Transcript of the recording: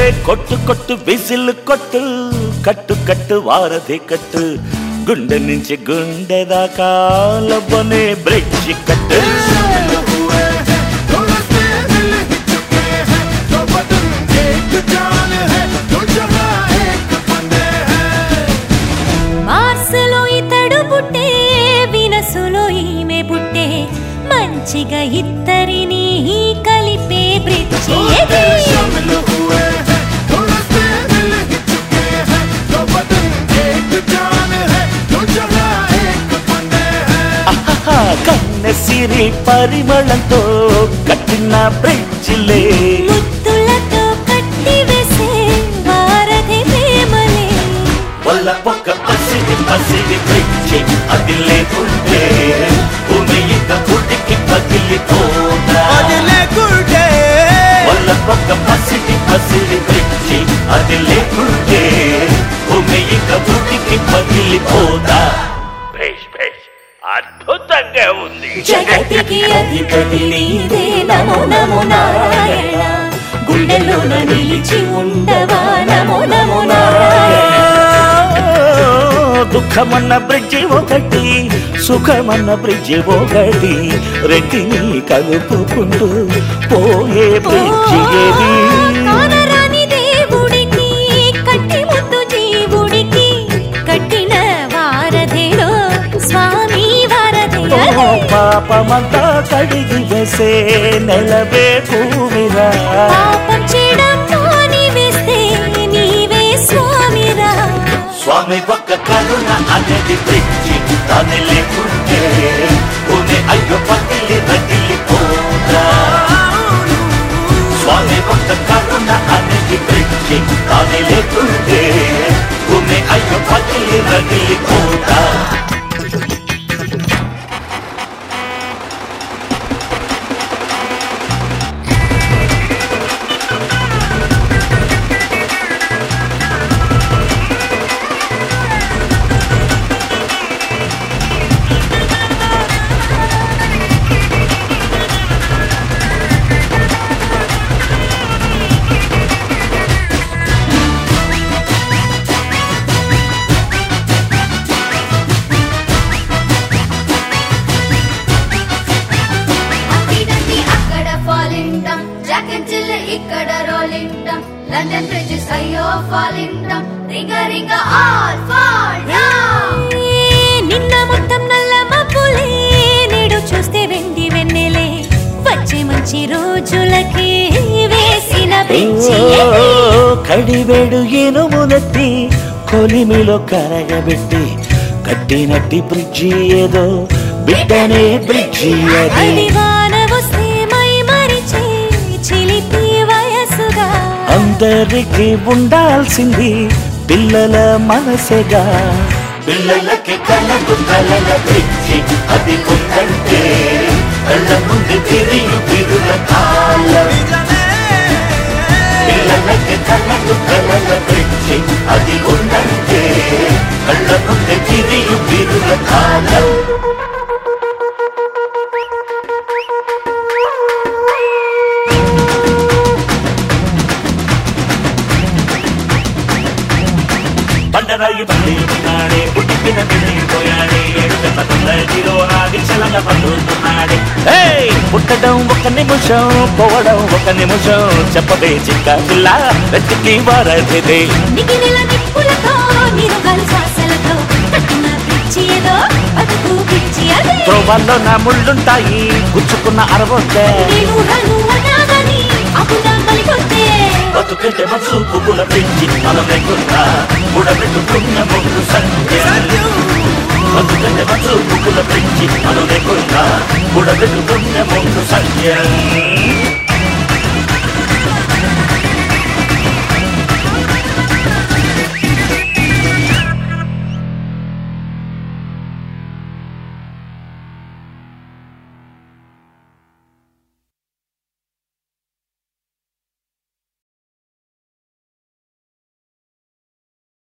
కొట్టు కొట్టు విసిల్ కొట్టు కట్టు కట్టు వారధి కట్టు గుండె నుంచి గుండె దాకా లబ్బనే బ్రిడ్జి కట్టు शामिल हुए हैं दो रास्ते मिल ही चुके हैं दो बदन एक जान है दो जगह एक फंदे हैं మార్సులో ఇతడు పుట్టే వినసులో ఈమె పుట్టే మంచిగా ఇద్దరిని కలిపే బ్రిడ్జి दो ఇది. रास्ते शामिल हुए हैं दो रास्ते मिल ही चुके हैं दो बदन एक जान है दो जगह एक फंदे हैं ఆహా, కన్నె సిరి పరిమళంతో కట్టిన బ్రిడ్జిలే ముద్దులతో కట్టి వేసే వారధి ప్రేమలే వల్ల పక్క పసిడి పసిడి బ్రిడ్జి అది లేకుంటే భూమి ఇక పుట్టికి పగిలిపోదా వల్ల పక్క పసిడి పసిడి బ్రిడ్జి అది లేకుంటే భూమి ఇక పుట్టికి పగిలిపోదా భేష్ భేష్ అద్భుతంగా ఉంది జగతికి అధిపతి నీదే నమో నమో నారాయణ గుండెలోన నిలిచి ఉండవా నమో నమో నారాయణ దుఃఖమన్న బ్రిడ్జి ఒకటి సుఖమన్న బ్రిడ్జి ఒకటి రెంటిని కలుపుకుంటూ పోయే బ్రిడ్జి ఏది కానరాని దేవుడికి కట్టి ముద్దు జీవుడికి కట్టిన వారధిలో స్వామి వారధి ఓ పాపమంతా కడిగి వేసే నెలవే కూవిరా పాపం చేయడం మాని వేస్తే నీవే స్వామిరా స్వామి ఒక్క కరుణ అనేది బ్రిడ్జి దాని లేకుంటే భూమి అయ్యో పగిలి రగిలిపోదా స్వామి ఒక్క కరుణ అనేది బ్రిడ్జి దాని లేకుంటే భూమి అయ్యో పగిలి రగిలిపోదా అక్కడండి అక్కడ ఫాలింటాం జాకెట్ జిల్ ఇక్కడ రోలింటాం లండన్ బ్రిడ్జెస్ అయ్యో ఫాలింటాం రింగ రింగ ఆల్ ఫాల్ డౌన్ ఏ, నిన్న మొత్తం నల్ల మబ్బులే నేడు చూస్తే వెండి వెన్నెలే వచ్చే మంచి రోజులకి వేసిన బ్రిడ్జి ఇది. కడివేడు ఇనుమునెత్తి కొలిమిలో కరగబెట్టి కట్టినట్టి బ్రిడ్జి ఏదో బిడ్డనే బ్రిడ్జి అది అది వాన వస్తే మై మరిచే చిలిపి వయసుగా అందరికి ఉండాల్సింది పిల్లల మనసెగా పిల్లలకి కలదు కలల బ్రిడ్జి అది ఉందంటే కళ్ళ ముందు తిరిగి తిరుల కాలం పిల్లలకి కలదు కలల బ్రిడ్జి అది ఉందంటే కళ్ళ ముందు తిరిగి తిరుల కాలం బండరాయి బండి ఉన్నాడే పుట్టిన పోయాడే ఏడు గంటల తొందరలో ఆదిశలంగ పండుతున్నాడే పుట్టడం ఒక నిమిషం పోవడం ఒక నిమిషం చెప్పవే చిక్క పిల్ల వెతికి వారధిదే మిగిలిన నిప్పులతో నిరుగాలు శ్వాసలతో కట్టిన బ్రిడ్జి ఏదో బతుకు బ్రిడ్జి అదే త్రోవాల్లో నా ముళ్ళుంటాయి గుచ్చుకున్న అరవొద్దే నేను రను అనాగని అప్పుడా కలిగొద్దే బతుకంటే మనసు పువ్వుల పెంచి మనం లేకుండా ఉడబెట్టుకున్న ముందు సంఖ్య బతుకంటే మనసు పువ్వుల పెంచి మనం లేకుండా ఉడబెట్టుకున్న ముందు సంఖ్య